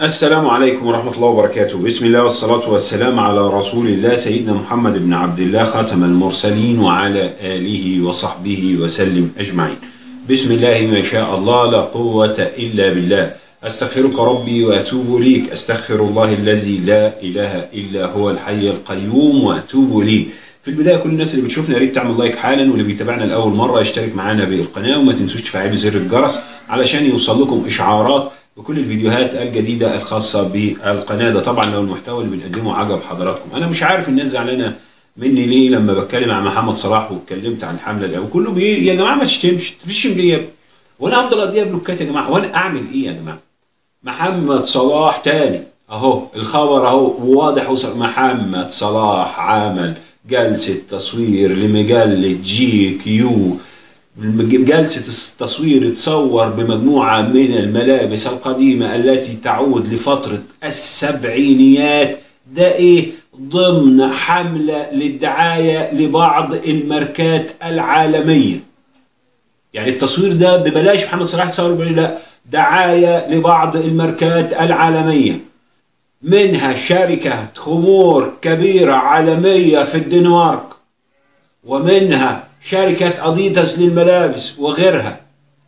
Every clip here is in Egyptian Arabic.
السلام عليكم ورحمة الله وبركاته بسم الله والصلاة والسلام على رسول الله سيدنا محمد بن عبد الله خاتم المرسلين وعلى آله وصحبه وسلم أجمعين بسم الله ما شاء الله لا قوة إلا بالله أستغفرك ربي وأتوب إليك أستغفر الله الذي لا إله إلا هو الحي القيوم وأتوب إليه في البداية كل الناس اللي بتشوفنا يا ريت تعمل لايك حالا واللي بيتابعنا لأول مرة يشترك معانا بالقناة وما تنسوش تفعلوا زر الجرس علشان يوصل لكم إشعارات بكل الفيديوهات الجديدة الخاصة بالقناة ده طبعا لو المحتوى اللي بنقدمه عجب حضراتكم أنا مش عارف الناس زعلانة مني ليه لما بتكلم عن محمد صلاح واتكلمت عن الحملة الأول كله بي يا جماعة ما تشتمش تشتم ليه يا ابني؟ وأنا هفضل أقضيها بلوكات يا جماعة وأنا أعمل إيه يا جماعة؟ محمد صلاح تاني اهو الخبر اهو واضح وصل محمد صلاح عمل جلسة تصوير لمجلة جي كيو جلسة التصوير تصور بمجموعة من الملابس القديمة التي تعود لفترة السبعينيات ده ايه ضمن حملة للدعاية لبعض الماركات العالمية يعني التصوير ده ببلاش محمد صلاح تصور ببلاش لا دعاية لبعض الماركات العالمية منها شركة خمور كبيرة عالمية في الدنمارك ومنها شركة أديداس للملابس وغيرها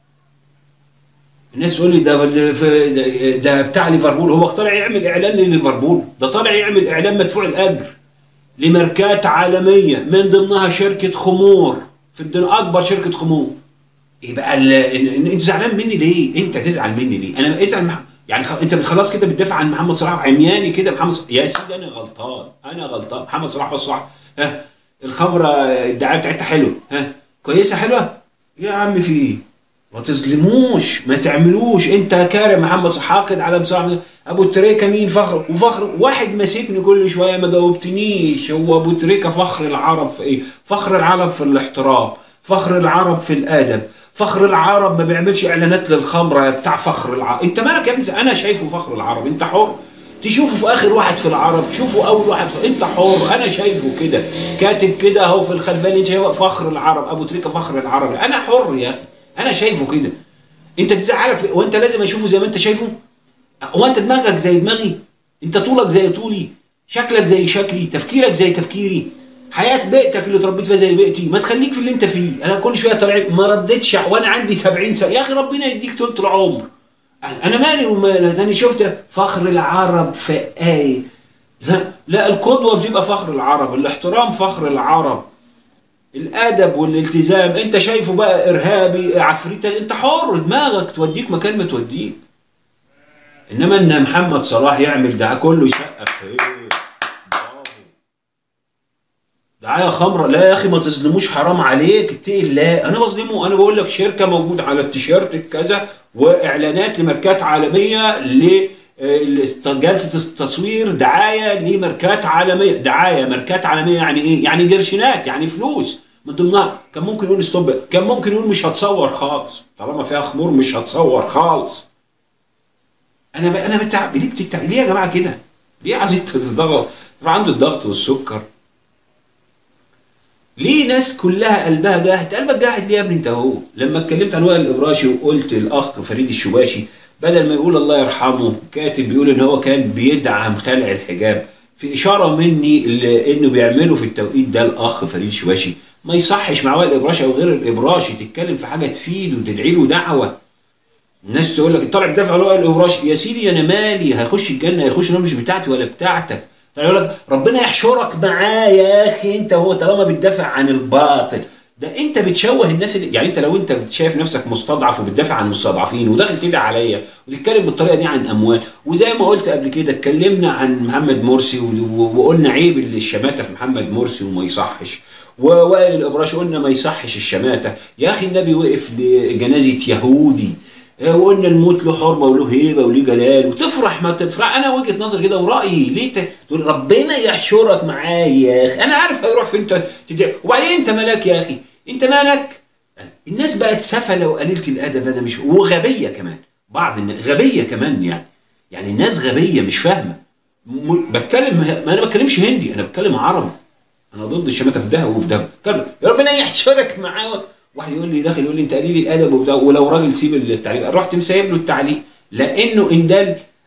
الناس تقول لي ده ده بتاع ليفربول هو طالع يعمل اعلان لليفربول ده طالع يعمل اعلان مدفوع الاجر لماركات عالميه من ضمنها شركه خمور في الدن اكبر شركه خمور يبقى انت زعلان مني ليه؟ انت تزعل مني ليه؟ انا ازعل مح... يعني خ... انت خلاص كده بتدافع عن محمد صلاح عمياني كده محمد صلاح يا سيدي انا غلطان انا غلطان محمد صلاح بس صلاح ها الخمره الدعايه بتاعتها حلوه ها كويسه حلوه يا عم في ايه؟ ما تظلموش ما تعملوش انت كارم محمد صلاح حاقد على مصلاح ابو تريكه مين فخر وفخر واحد ماسكني كل شويه ما جاوبتنيش هو ابو تريكه فخر العرب في ايه؟ فخر العرب في الاحترام فخر العرب في الادب فخر العرب ما بيعملش اعلانات للخمره بتاع فخر العرب انت مالك يا ابني انا شايفه فخر العرب انت حر تشوفه في اخر واحد في العرب تشوفه اول واحد في... انت حر انا شايفه كده كاتب كده اهو في الخلفيه اللي انت شايفه فخر العرب ابو تريكه فخر العرب انا حر يا اخي انا شايفه كده انت تزعلك في... وانت لازم اشوفه زي ما انت شايفه هو انت دماغك زي دماغي انت طولك زي طولي شكلك زي شكلي تفكيرك زي تفكيري حياه بيئتك اللي اتربيت فيها زي بيئتي ما تخليك في اللي انت فيه انا كل شويه طالع ما ردتش وانا عندي 70 سنه يا اخي ربنا يديك طول العمر انا مالي ومالك انا شفت فخر العرب في ايه لا لا القدوه بتبقى فخر العرب الاحترام فخر العرب الادب والالتزام انت شايفه بقى ارهابي عفريت انت حر دماغك توديك مكان ما توديك انما ان محمد صلاح يعمل ده كله يسقف ايه دعايه خمره لا يا اخي ما تظلموش حرام عليك اتقي الله انا بظلمه انا بقول لك شركه موجوده على التيشيرت كذا واعلانات لماركات عالميه ل جلسه التصوير دعايه لماركات عالميه دعايه ماركات عالميه يعني ايه يعني قرشينات يعني فلوس من ضمنها كان ممكن يقول ستوب كان ممكن يقول مش هتصور خالص طالما فيها خمور مش هتصور خالص انا ب... انا بتاع ليه بتتع... ليه يا جماعه كده ليه عايزين تضغط عنده الضغط والسكر ليه ناس كلها قلبها جاهد قلبك جاهد ليه يا ابني انت اهو لما اتكلمت عن وائل الابراشي وقلت الاخ فريد الشباشي بدل ما يقول الله يرحمه كاتب بيقول ان هو كان بيدعم خلع الحجاب في اشاره مني انه بيعمله في التوقيت ده الاخ فريد الشباشي ما يصحش مع وائل الابراشي او غير الابراشي تتكلم في حاجه تفيد وتدعي له دعوه الناس تقول لك طالع تدافع عن وائل الابراشي يا سيدي انا مالي هيخش الجنه هيخش النار مش بتاعتي ولا بتاعتك يقول لك ربنا يحشرك معاه يا اخي انت هو طالما بتدافع عن الباطل ده انت بتشوه الناس اللي يعني انت لو انت شايف نفسك مستضعف وبتدافع عن المستضعفين وداخل كده عليا وتتكلم بالطريقه دي عن اموال وزي ما قلت قبل كده اتكلمنا عن محمد مرسي وقلنا عيب الشماته في محمد مرسي وما يصحش ووائل الابراشي قلنا ما يصحش الشماته يا اخي النبي وقف لجنازه يهودي وقلنا الموت له حرمه وله هيبه وله جلال وتفرح ما تفرح انا وجهه نظر كده ورايي ليه تقول ربنا يحشرك معاه يا اخي انا عارف هيروح فين تدعي وبعدين انت مالك يا اخي انت مالك الناس بقت سفله وقليله الادب انا مش وغبيه كمان بعض الناس غبيه كمان يعني يعني الناس غبيه مش فاهمه م... بتكلم ما انا بتكلمش هندي انا بتكلم عربي انا ضد الشماته في ده وفي ده يا ربنا يحشرك معاه واحد يقول لي داخل يقول لي انت قليل الادب وبتاع ولو راجل سيب التعليق رحت مسيب له التعليق لانه ان دل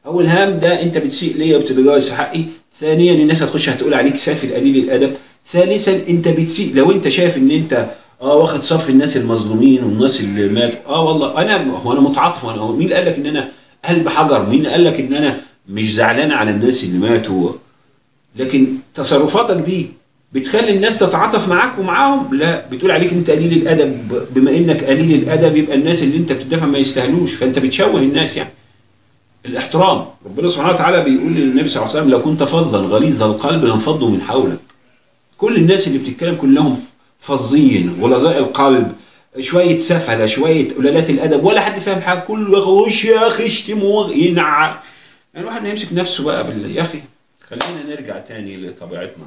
اول هام ده انت بتسيء ليا وبتتجاوز في حقي ثانيا الناس هتخش هتقول عليك سافل قليل الادب ثالثا انت بتسيء لو انت شايف ان انت اه واخد صف الناس المظلومين والناس اللي ماتوا اه والله انا هو انا متعاطف وانا هو مين قال لك ان انا قلب حجر مين قال لك ان انا مش زعلان على الناس اللي ماتوا لكن تصرفاتك دي بتخلي الناس تتعاطف معاك ومعاهم لا بتقول عليك انت قليل الادب بما انك قليل الادب يبقى الناس اللي انت بتدافع ما يستاهلوش فانت بتشوه الناس يعني الاحترام ربنا سبحانه وتعالى بيقول للنبي صلى الله عليه وسلم لو كنت فظا غليظ القلب لانفضوا من حولك كل الناس اللي بتتكلم كلهم فظين ولظاء القلب شوية سفلة شوية قلالات الأدب ولا حد فاهم حاجة كله يخش يا أخي اشتموا ينع يعني الواحد يمسك نفسه بقى بال... يا أخي خلينا نرجع تاني لطبيعتنا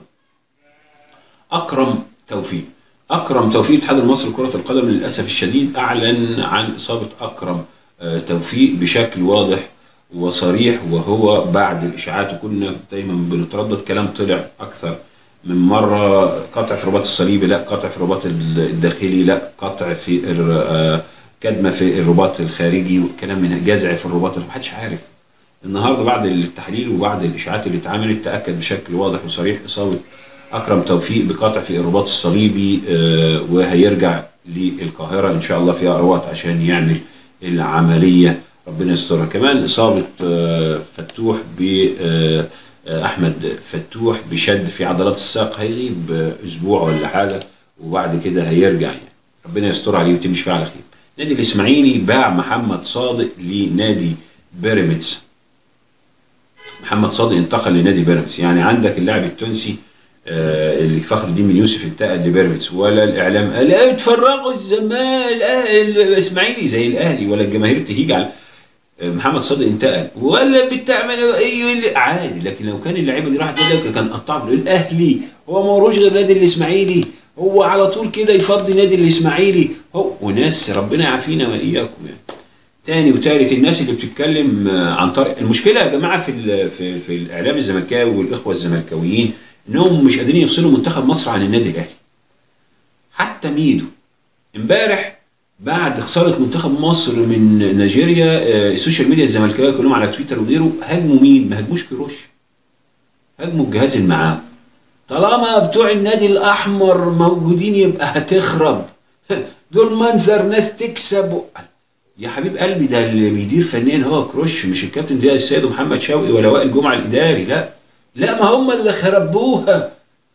أكرم توفيق أكرم توفيق الاتحاد المصري لكرة القدم للأسف الشديد أعلن عن إصابة أكرم آه، توفيق بشكل واضح وصريح وهو بعد الإشاعات وكنا دايما بنتردد كلام طلع أكثر من مرة قطع في الرباط الصليبي لا قطع في الرباط الداخلي لا قطع في الر- آه، كدمة في الرباط الخارجي وكلام من جزع في الرباط محدش عارف النهارده بعد التحليل وبعد الاشاعات اللي اتعملت تاكد بشكل واضح وصريح اصابه اكرم توفيق بقطع في الرباط الصليبي آه، وهيرجع للقاهره ان شاء الله في اقرب وقت عشان يعمل العمليه ربنا يسترها كمان اصابه آه، فتوح ب آه، آه، احمد فتوح بشد في عضلات الساق هيغيب آه، اسبوع ولا حاجه وبعد كده هيرجع يعني ربنا يستر عليه وتمشي فيه على خير نادي الاسماعيلي باع محمد صادق لنادي بيراميدز محمد صادق انتقل لنادي بيراميدز يعني عندك اللاعب التونسي آه، اللي فخر الدين بن يوسف انتقل لبيراميدز ولا الاعلام قال لا اتفرجوا الزمال آه، الاسماعيلي زي الاهلي ولا الجماهير تهيج على آه، محمد صادق انتقل ولا بتعمل ايوه اللي- عادي لكن لو كان اللعيبه دي راحت نادي كان قطع الاهلي هو ما وروش غير نادي الاسماعيلي هو على طول كده يفضي نادي الاسماعيلي هو وناس ربنا يعافينا واياكم يعني تاني وتالت الناس اللي بتتكلم آه، عن طريق المشكله يا جماعه في ال- في في الاعلام الزملكاوي والاخوه الزملكاويين انهم مش قادرين يفصلوا منتخب مصر عن النادي الاهلي حتى ميدو امبارح بعد خساره منتخب مصر من نيجيريا آه، السوشيال ميديا الزملكاويه كلهم على تويتر وغيره هاجموا مين؟ ما هاجموش كيروش هاجموا الجهاز اللي معاه طالما بتوع النادي الاحمر موجودين يبقى هتخرب دول منظر ناس تكسب و... يا حبيب قلبي ده اللي بيدير فنيا هو كروش مش الكابتن ضياء السيد ومحمد شوقي ولا وائل جمعه الاداري لا لا ما هم اللي خربوها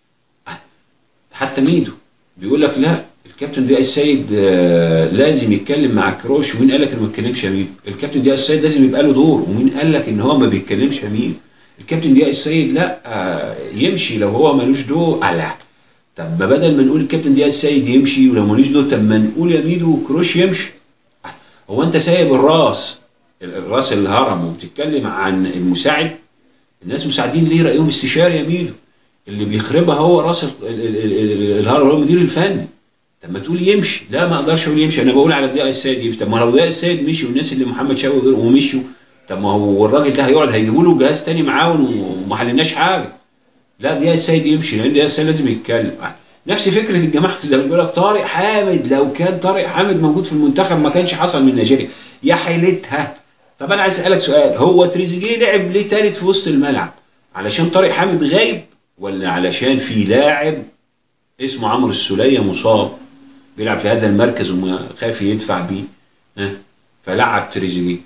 حتى ميدو بيقول لك لا الكابتن ضياء السيد آه، لازم يتكلم مع كروش ومين قال لك انه ما يتكلمش يا ميدو الكابتن ضياء السيد لازم يبقى له دور ومين قال لك ان هو ما بيتكلمش يا ميدو الكابتن ضياء السيد لا آه، يمشي لو هو ملوش دور آه، لا طب ما بدل ما نقول الكابتن ضياء السيد يمشي ولو ملوش دور طب ما نقول يا ميدو كروش يمشي هو انت سايب الراس الراس الهرم وبتتكلم عن المساعد الناس مساعدين ليه رايهم استشاري يا ميدو اللي بيخربها هو راس ال- ال- ال- ال- الهرم هو المدير الفني طب ما تقول يمشي لا ما اقدرش اقول يمشي انا بقول على ضياء السيد يمشي طب ما لو ضياء السيد مشي والناس اللي محمد شوقي وغيره ومشوا طب ما هو الراجل ده هيقعد هيجيبوا له جهاز تاني معاون وما حلناش حاجه لا ضياء السيد يمشي لان ضياء السيد لازم يتكلم نفس فكره الجماعه زي ما بيقول لك طارق حامد لو كان طارق حامد موجود في المنتخب ما كانش حصل من نيجيريا يا حيلتها طب انا عايز اسالك سؤال هو تريزيجيه لعب ليه تالت في وسط الملعب علشان طارق حامد غايب ولا علشان في لاعب اسمه عمرو السوليه مصاب بيلعب في هذا المركز وخايف يدفع بيه ها فلعب تريزيجيه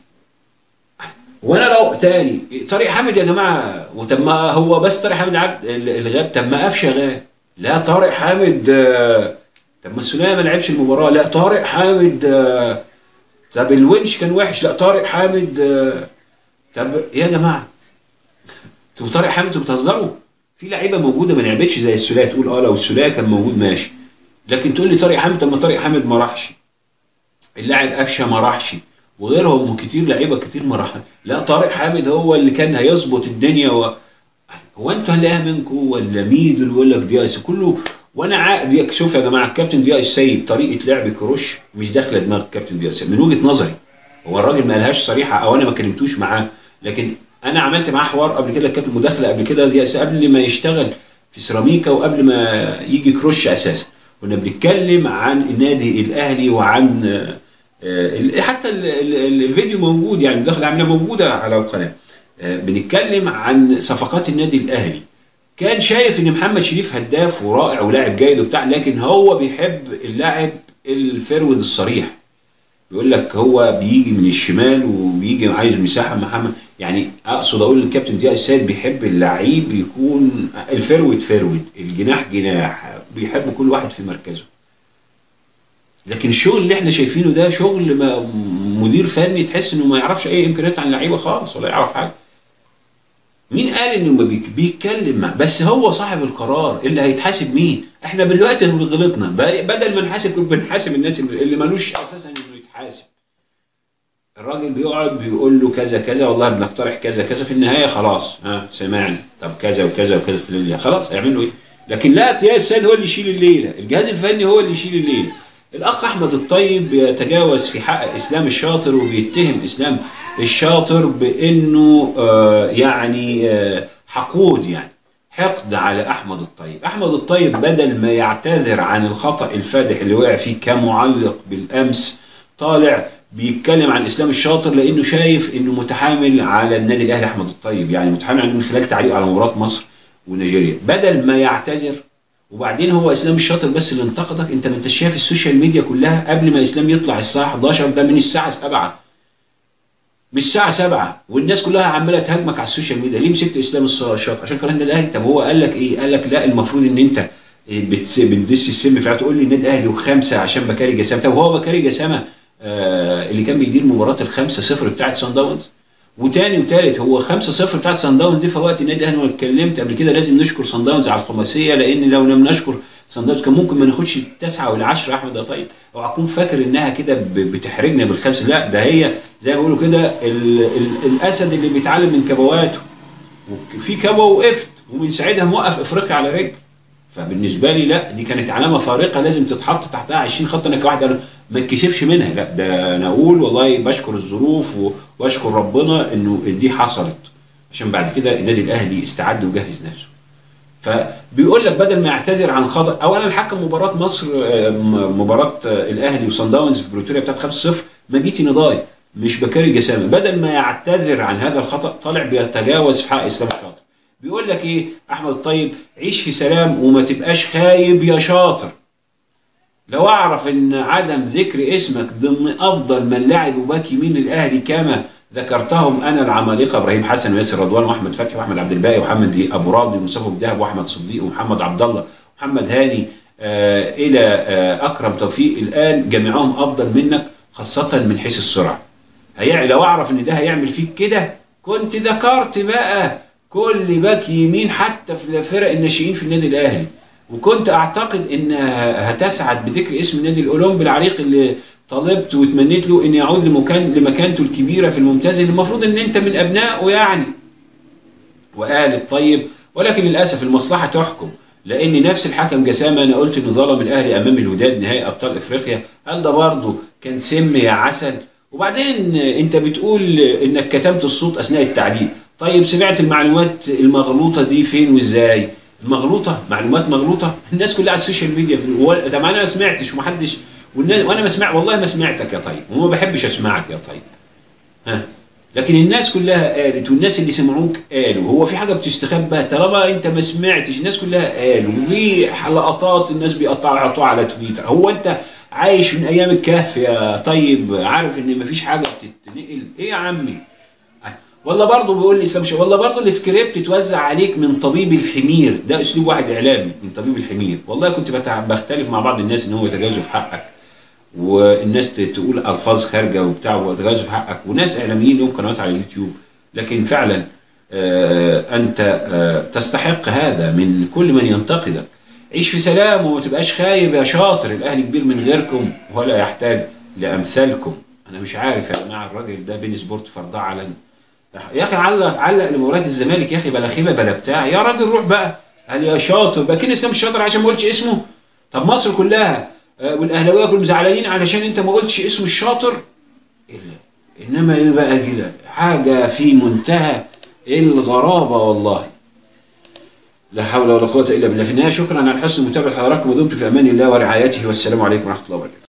وانا لو تاني طارق حامد يا جماعه وطب ما هو بس طارق حامد عبد الغاب طب ما قفشه غاب لا طارق حامد آه، طب ما السوليه ما لعبش المباراه لا طارق حامد آه، طب الونش كان وحش لا طارق حامد آه، طب يا جماعه انتوا طارق حامد انتوا بتهزروا في لعيبه موجوده ما لعبتش زي السوليه تقول اه لو السوليه كان موجود ماشي لكن تقول لي طارق حامد طب ما طارق حامد ما راحش اللاعب قفشه ما راحش وغيرهم كتير لعيبه كتير ما راح لا طارق حامد هو اللي كان هيظبط الدنيا و... هو انتوا هنلاقيها منكم ولا ميدو اللي بيقول لك دياس كله وانا عا... شوف يا جماعه الكابتن ضياء السيد طريقه لعب كروش مش داخله دماغ الكابتن ضياء السيد من وجهه نظري هو الراجل ما قالهاش صريحه او انا ما كلمتوش معاه لكن انا عملت معاه حوار قبل كده الكابتن مداخله قبل كده ضياء السيد قبل ما يشتغل في سيراميكا وقبل ما يجي كروش اساسا كنا بنتكلم عن النادي الاهلي وعن آه، آه، حتى ال- ال- ال- الفيديو موجود يعني المداخله عامله موجوده على القناه آه، بنتكلم عن صفقات النادي الاهلي كان شايف ان محمد شريف هداف ورائع ولاعب جيد وبتاع لكن هو بيحب اللاعب الفرود الصريح بيقول لك هو بيجي من الشمال وبيجي عايز مساحه محمد يعني اقصد اقول الكابتن ضياء السيد بيحب اللعيب يكون الفرود فرود الجناح جناح بيحب كل واحد في مركزه لكن الشغل اللي احنا شايفينه ده شغل ما مدير فني تحس انه ما يعرفش اي امكانيات عن اللعيبه خالص ولا يعرف حاجه مين قال انه ما بيك- بيتكلم مع بس هو صاحب القرار اللي هيتحاسب مين احنا دلوقتي اللي غلطنا ب- بدل ما نحاسب كنا بنحاسب الناس اللي اللي ملوش اساسا انه يتحاسب الراجل بيقعد بيقول له كذا كذا والله بنقترح كذا كذا في النهايه خلاص ها سمعنا طب كذا وكذا وكذا في الليلة. خلاص هيعملوا ايه لكن لا يا السيد هو اللي يشيل الليله الجهاز الفني هو اللي يشيل الليله الاخ احمد الطيب بيتجاوز في حق اسلام الشاطر وبيتهم اسلام الشاطر بانه آه يعني آه حقود يعني حقد على احمد الطيب احمد الطيب بدل ما يعتذر عن الخطا الفادح اللي وقع فيه كمعلق بالامس طالع بيتكلم عن اسلام الشاطر لانه شايف انه متحامل على النادي الاهلي احمد الطيب يعني متحامل عليه من خلال تعليقه على مباراه مصر ونيجيريا بدل ما يعتذر وبعدين هو اسلام الشاطر بس اللي انتقدك انت ما انت شايف السوشيال ميديا كلها قبل ما اسلام يطلع الساعه 11 ده من الساعه 7 من الساعه 7 والناس كلها عماله تهاجمك على السوشيال ميديا ليه مسكت اسلام الشاطر عشان كان النادي الاهلي طب هو قال لك ايه قال لك لا المفروض ان انت بتس- بتدس السم في تقول لي النادي الاهلي وخمسه عشان بكاري جسامه طب هو بكاري جسامه آه اللي كان بيدير مباراه الخمسة صفر بتاعت سان داونز وتاني وتالت هو 5 0 بتاعت سان داونز دي في وقت النادي الاهلي وانا اتكلمت قبل كده لازم نشكر سان داونز على الخماسيه لان لو لم نشكر سان داونز كان ممكن ما ناخدش التسعه والعشره يا احمد يا طيب اوعى تكون فاكر انها كده ب- بتحرجنا بالخمسه لا ده هي زي ما بيقولوا كده ال- ال- الاسد اللي بيتعلم من كبواته وفي كبوه وقفت ومن ساعتها موقف افريقيا على رجل فبالنسبه لي لا دي كانت علامه فارقه لازم تتحط تحتها 20 خط انا كواحد أنا ما اتكسفش منها لا ده انا اقول والله بشكر الظروف و- واشكر ربنا انه دي حصلت عشان بعد كده النادي الاهلي استعد وجهز نفسه فبيقول لك بدل ما يعتذر عن خطا اولا الحكم مباراه مصر آه، م- مباراه آه، الاهلي وصن داونز في بريتوريا بتاعت 5-0 مجيتي نضاي مش بكاري جسامه بدل ما يعتذر عن هذا الخطا طالع بيتجاوز في حق اسلام الشاطر بيقول لك ايه احمد الطيب عيش في سلام وما تبقاش خايب يا شاطر لو اعرف ان عدم ذكر اسمك ضمن افضل من لعب وباك يمين للاهلي كما ذكرتهم انا العمالقه ابراهيم حسن وياسر رضوان واحمد فتحي واحمد عبد الباقي ومحمد ابو راضي ومصطفى أبو الدهب واحمد صديق ومحمد عبد الله ومحمد هاني آه الى آه اكرم توفيق الان جميعهم افضل منك خاصه من حيث السرعه هي لو اعرف ان ده هيعمل فيك كده كنت ذكرت بقى كل باك يمين حتى في فرق الناشئين في النادي الاهلي وكنت اعتقد ان هتسعد بذكر اسم النادي الاولمبي العريق اللي طلبت وتمنيت له ان يعود لمكان لمكانته الكبيره في الممتاز اللي المفروض ان انت من ابنائه يعني وقال الطيب ولكن للاسف المصلحه تحكم لان نفس الحكم جسامه انا قلت انه ظلم الاهلي امام الوداد نهائي ابطال افريقيا قال ده برضه كان سم يا عسل وبعدين انت بتقول انك كتمت الصوت اثناء التعليق طيب سمعت المعلومات المغلوطه دي فين وازاي المغلوطه معلومات مغلوطه الناس كلها على السوشيال ميديا و- طب انا ما سمعتش ومحدش والناس وانا ما سمع والله ما سمعتك يا طيب وما بحبش اسمعك يا طيب ها لكن الناس كلها قالت والناس اللي سمعوك قالوا هو في حاجه بتستخبى طالما انت ما سمعتش الناس كلها قالوا وفي لقطات الناس بيقطعوا يحطوها على تويتر هو انت عايش من ايام الكهف يا طيب عارف ان مفيش حاجه بتتنقل ايه يا عمي ولا برضه بيقول لي اسلام شو- ولا برضه السكريبت اتوزع عليك من طبيب الحمير ده اسلوب واحد اعلامي من طبيب الحمير والله كنت بتع- بختلف مع بعض الناس ان هو يتجاوزوا في حقك والناس ت- تقول الفاظ خارجه وبتاع ويتجاوزوا في حقك وناس اعلاميين لهم قنوات على اليوتيوب لكن فعلا آه انت آه تستحق هذا من كل من ينتقدك عيش في سلام وما تبقاش خايب يا شاطر الاهلي كبير من غيركم ولا يحتاج لامثالكم انا مش عارف يا جماعه الراجل ده بين سبورت فرضاه علن يا اخي علق علق لمباراه الزمالك يا اخي بلا خيبه بلا بتاع يا راجل روح بقى قال يا شاطر بقى كان اسلام الشاطر عشان ما قلتش اسمه طب مصر كلها آه، والاهلاويه كلهم زعلانين علشان انت ما قلتش اسم الشاطر الا انما ايه بقى كده حاجه في منتهى الغرابه والله لا حول ولا قوه الا بالله في النهايه شكرا على حسن متابعه حضراتكم ودمتم في امان الله ورعايته والسلام عليكم ورحمه الله وبركاته